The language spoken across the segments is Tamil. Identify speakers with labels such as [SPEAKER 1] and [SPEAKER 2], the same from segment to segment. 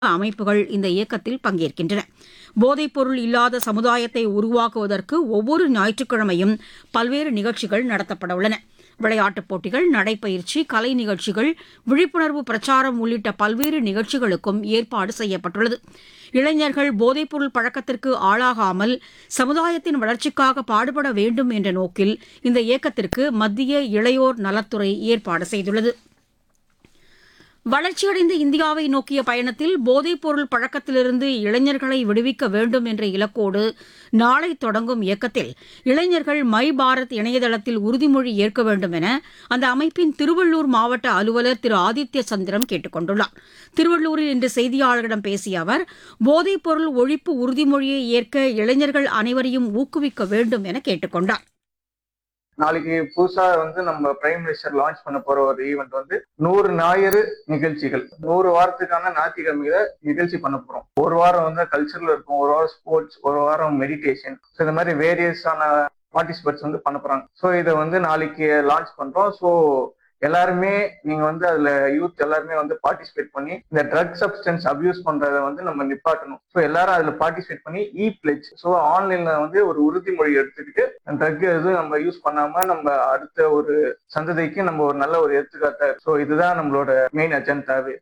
[SPEAKER 1] அமைப்புகள் இந்த இயக்கத்தில் பங்கேற்கின்றன போதைப்பொருள் இல்லாத சமுதாயத்தை உருவாக்குவதற்கு ஒவ்வொரு ஞாயிற்றுக்கிழமையும் பல்வேறு நிகழ்ச்சிகள் நடத்தப்பட உள்ளன விளையாட்டுப் போட்டிகள் நடைப்பயிற்சி கலை நிகழ்ச்சிகள் விழிப்புணர்வு பிரச்சாரம் உள்ளிட்ட பல்வேறு நிகழ்ச்சிகளுக்கும் ஏற்பாடு செய்யப்பட்டுள்ளது இளைஞர்கள் போதைப்பொருள் பழக்கத்திற்கு ஆளாகாமல் சமுதாயத்தின் வளர்ச்சிக்காக பாடுபட வேண்டும் என்ற நோக்கில் இந்த இயக்கத்திற்கு மத்திய இளையோர் நலத்துறை ஏற்பாடு செய்துள்ளது வளர்ச்சியடைந்த இந்தியாவை நோக்கிய பயணத்தில் போதைப்பொருள் பழக்கத்திலிருந்து இளைஞர்களை விடுவிக்க வேண்டும் என்ற இலக்கோடு நாளை தொடங்கும் இயக்கத்தில் இளைஞர்கள் மை பாரத் இணையதளத்தில் உறுதிமொழி ஏற்க வேண்டும் என அந்த அமைப்பின் திருவள்ளூர் மாவட்ட அலுவலர் திரு ஆதித்ய சந்திரம் கேட்டுக் கொண்டுள்ளார் திருவள்ளூரில் இன்று செய்தியாளர்களிடம் பேசிய அவர் போதைப்பொருள் ஒழிப்பு உறுதிமொழியை ஏற்க இளைஞர்கள் அனைவரையும் ஊக்குவிக்க வேண்டும் என கேட்டுக் கொண்டார்
[SPEAKER 2] நாளைக்கு புதுசா வந்து நம்ம பிரைம் மினிஸ்டர் லான்ச் பண்ண போற ஒரு ஈவெண்ட் வந்து நூறு ஞாயிறு நிகழ்ச்சிகள் நூறு வாரத்துக்கான ஞாயிற்றுக்கிழமையில நிகழ்ச்சி பண்ண போறோம் ஒரு வாரம் வந்து கல்ச்சரல் இருக்கும் ஒரு வாரம் ஸ்போர்ட்ஸ் ஒரு வாரம் மெடிடேஷன் இந்த மாதிரி வேரியஸான பார்ட்டிசிபேட்ஸ் வந்து பண்ண போறாங்க ஸோ இதை வந்து நாளைக்கு லான்ச் பண்றோம் ஸோ எல்லாருமே நீங்க வந்து அதுல யூத் எல்லாருமே வந்து பார்ட்டிசிபேட் பண்ணி இந்த ட்ரக் சப்ஸ்டன்ஸ் அபியூஸ் பண்றத வந்து நம்ம நிப்பாட்டணும் ஸோ எல்லாரும் அதுல பார்ட்டிசிபேட் பண்ணி இ பிளெச் ஸோ ஆன்லைன்ல வந்து ஒரு உறுதிமொழி எடுத்துக்கிட்டு ட்ரக் எதுவும் நம்ம யூஸ் பண்ணாம நம்ம அடுத்த ஒரு சந்ததிக்கு நம்ம ஒரு நல்ல ஒரு எடுத்துக்காட்ட ஸோ இதுதான் நம்மளோட மெயின் அஜெண்டாவே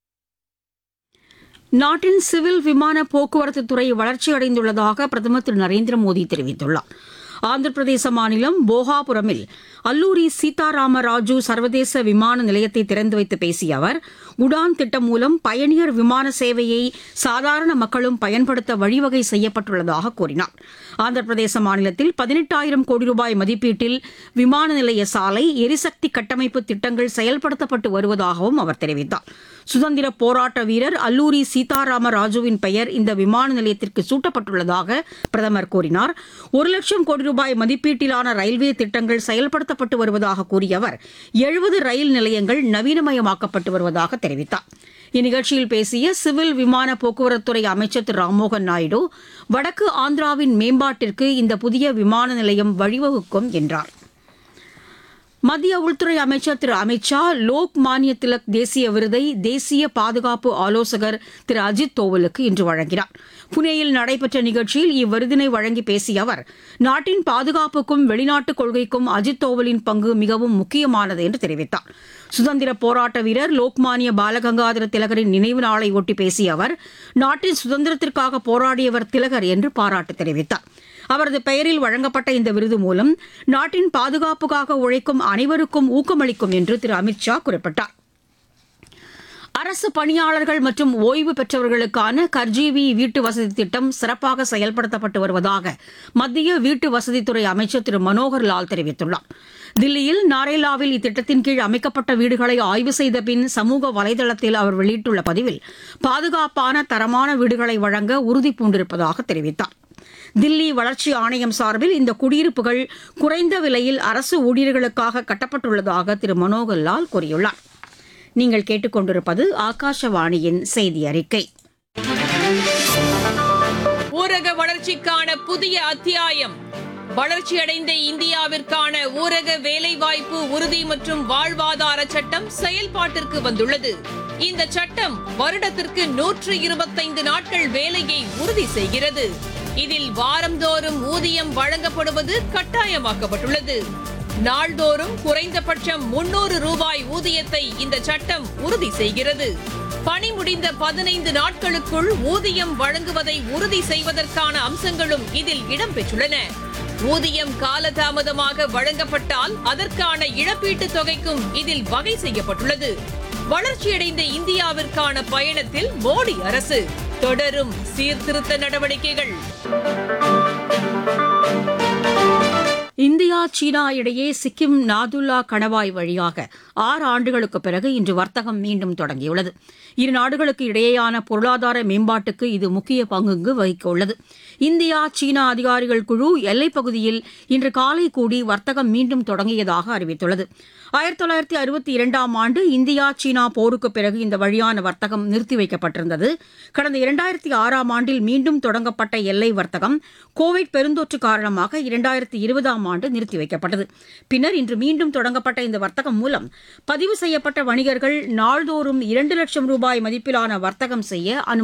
[SPEAKER 1] நாட்டின் சிவில் விமான போக்குவரத்து துறை வளர்ச்சியடைந்துள்ளதாக பிரதமர் திரு நரேந்திர மோடி தெரிவித்துள்ளார் ஆந்திர பிரதேச மாநிலம் போகாபுரமில் அல்லூரி சீதாராம ராஜு சர்வதேச விமான நிலையத்தை திறந்து வைத்து பேசிய அவர் உடான் திட்டம் மூலம் பயணியர் விமான சேவையை சாதாரண மக்களும் பயன்படுத்த வழிவகை செய்யப்பட்டுள்ளதாக கூறினார் ஆந்திர பிரதேச மாநிலத்தில் பதினெட்டாயிரம் கோடி ரூபாய் மதிப்பீட்டில் விமான நிலைய சாலை எரிசக்தி கட்டமைப்பு திட்டங்கள் செயல்படுத்தப்பட்டு வருவதாகவும் அவர் தெரிவித்தார் சுதந்திர போராட்ட வீரர் அல்லூரி சீதாராம ராஜுவின் பெயர் இந்த விமான நிலையத்திற்கு சூட்டப்பட்டுள்ளதாக பிரதமர் கூறினார் ஒரு லட்சம் கோடி ரூபாய் மதிப்பீட்டிலான ரயில்வே திட்டங்கள் செயல்படுத்தப்பட்டு வருவதாக கூறிய அவர் எழுபது ரயில் நிலையங்கள் நவீனமயமாக்கப்பட்டு வருவதாக தெரிவித்தார் இந்நிகழ்ச்சியில் பேசிய சிவில் விமான போக்குவரத்துறை அமைச்சர் திரு ராம்மோகன் நாயுடு வடக்கு ஆந்திராவின் மேம்பாட்டிற்கு இந்த புதிய விமான நிலையம் வழிவகுக்கும் என்றார் மத்திய உள்துறை அமைச்சர் திரு அமித் ஷா லோக் மானிய திலக் தேசிய விருதை தேசிய பாதுகாப்பு ஆலோசகர் திரு அஜித் தோவலுக்கு இன்று வழங்கினார் புனேயில் நடைபெற்ற நிகழ்ச்சியில் இவ்விருதினை வழங்கி பேசிய அவர் நாட்டின் பாதுகாப்புக்கும் வெளிநாட்டுக் கொள்கைக்கும் அஜித் தோவலின் பங்கு மிகவும் முக்கியமானது என்று தெரிவித்தார் சுதந்திர போராட்ட வீரர் லோக்மானிய பாலகங்காதர திலகரின் நினைவு நாளை ஒட்டி பேசிய அவர் நாட்டின் சுதந்திரத்திற்காக போராடியவர் திலகர் என்று பாராட்டு தெரிவித்தார் அவரது பெயரில் வழங்கப்பட்ட இந்த விருது மூலம் நாட்டின் பாதுகாப்புக்காக உழைக்கும் அனைவருக்கும் ஊக்கமளிக்கும் என்று திரு அமித் ஷா குறிப்பிட்டார் அரசு பணியாளர்கள் மற்றும் ஓய்வு பெற்றவர்களுக்கான கர்ஜீவி வீட்டு வசதி திட்டம் சிறப்பாக செயல்படுத்தப்பட்டு வருவதாக மத்திய வீட்டு வசதித்துறை அமைச்சர் திரு மனோகர் லால் தெரிவித்துள்ளார் தில்லியில் நாரேலாவில் இத்திட்டத்தின் கீழ் அமைக்கப்பட்ட வீடுகளை ஆய்வு செய்த பின் சமூக வலைதளத்தில் அவர் வெளியிட்டுள்ள பதிவில் பாதுகாப்பான தரமான வீடுகளை வழங்க உறுதி பூண்டிருப்பதாக தெரிவித்தார் தில்லி வளர்ச்சி ஆணையம் சார்பில் இந்த குடியிருப்புகள் குறைந்த விலையில் அரசு ஊழியர்களுக்காக கட்டப்பட்டுள்ளதாக திரு மனோகர் லால் கூறியுள்ளார் நீங்கள் கேட்டுக்கொண்டிருப்பது ஆகாஷவாணியின் செய்தி அறிக்கை
[SPEAKER 3] ஊரக வளர்ச்சிக்கான புதிய அத்தியாயம் வளர்ச்சியடைந்த இந்தியாவிற்கான ஊரக வேலைவாய்ப்பு உறுதி மற்றும் வாழ்வாதார சட்டம் செயல்பாட்டிற்கு வந்துள்ளது இந்த சட்டம் வருடத்திற்கு நூற்று இருபத்தைந்து நாட்கள் வேலையை உறுதி செய்கிறது இதில் வாரந்தோறும் ஊதியம் வழங்கப்படுவது கட்டாயமாக்கப்பட்டுள்ளது நாள்தோறும் குறைந்தபட்சம் முன்னூறு ரூபாய் ஊதியத்தை இந்த சட்டம் உறுதி செய்கிறது பணி முடிந்த பதினைந்து நாட்களுக்குள் ஊதியம் வழங்குவதை உறுதி செய்வதற்கான அம்சங்களும் இதில் இடம்பெற்றுள்ளன ஊதியம் காலதாமதமாக வழங்கப்பட்டால் அதற்கான இழப்பீட்டுத் தொகைக்கும் இதில் வகை செய்யப்பட்டுள்ளது வளர்ச்சியடைந்த இந்தியாவிற்கான பயணத்தில் மோடி அரசு தொடரும் சீர்திருத்த நடவடிக்கைகள்
[SPEAKER 1] இந்தியா சீனா இடையே சிக்கிம் நாதுல்லா கணவாய் வழியாக ஆறு ஆண்டுகளுக்கு பிறகு இன்று வர்த்தகம் மீண்டும் தொடங்கியுள்ளது இரு நாடுகளுக்கு இடையேயான பொருளாதார மேம்பாட்டுக்கு இது முக்கிய பங்கு வகிக்க உள்ளது இந்தியா சீனா அதிகாரிகள் குழு எல்லைப் பகுதியில் இன்று காலை கூடி வர்த்தகம் மீண்டும் தொடங்கியதாக அறிவித்துள்ளது ஆயிரத்தி தொள்ளாயிரத்தி அறுபத்தி இரண்டாம் ஆண்டு இந்தியா சீனா போருக்கு பிறகு இந்த வழியான வர்த்தகம் நிறுத்தி வைக்கப்பட்டிருந்தது கடந்த இரண்டாயிரத்தி ஆறாம் ஆண்டில் மீண்டும் தொடங்கப்பட்ட எல்லை வர்த்தகம் கோவிட் பெருந்தொற்று காரணமாக இரண்டாயிரத்தி இருபதாம் ஆண்டு நிறுத்தி வைக்கப்பட்டது பின்னர் இன்று மீண்டும் தொடங்கப்பட்ட இந்த வர்த்தகம் மூலம் பதிவு செய்யப்பட்ட வணிகர்கள் நாள்தோறும் இரண்டு லட்சம் ரூபாய் மதிப்பிலான வர்த்தகம் செய்ய அனுமதி